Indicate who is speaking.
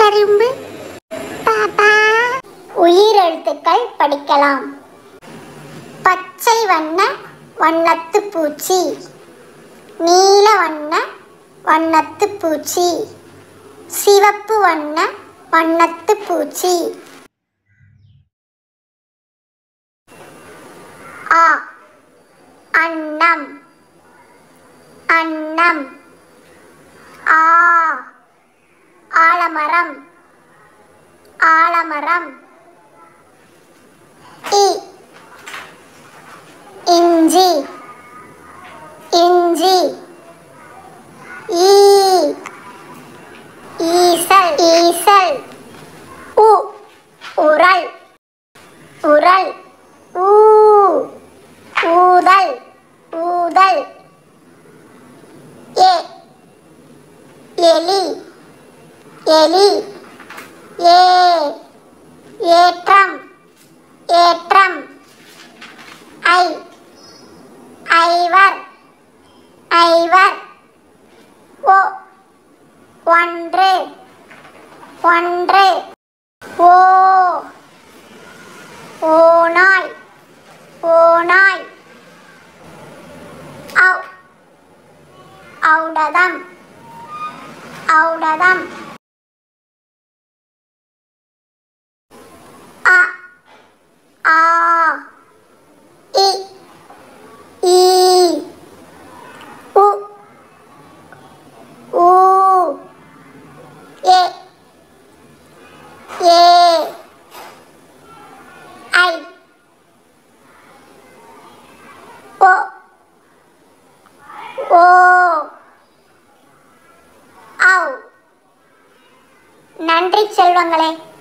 Speaker 1: கரும்பு பாப்பா உயிரெழுத்துக்கள் படிக்கலாம் பச்சை வண்ண வண்ணத்து பூச்சி நீல வண்ண வண்ணத்து பூச்சி சிவப்பு வண்ண வண்ணத்து பூச்சி ஆ அன்னம் அன்னம் ஆ ஆலமரம் ஆலமரம் இ இஞ்சி இஞ்சி ஈ ஈசல் ஈசல் உ உரல் உரல் ஊ ஊதல் ஊதல் ஏ எலி எலி ஏ ஏற்றம் ஏற்றம் ஐ ஐவர் ஐவர் ஓ ஒன்று ஒன்று ஓ ஓநாய் ஓநாய் ஔ ஔடதம் ஔடதம் அ ஆ இ ஈ உ ஊ ஏ ஏ ஐ ஓ ஓ ஔ நன்றி செல்வங்களே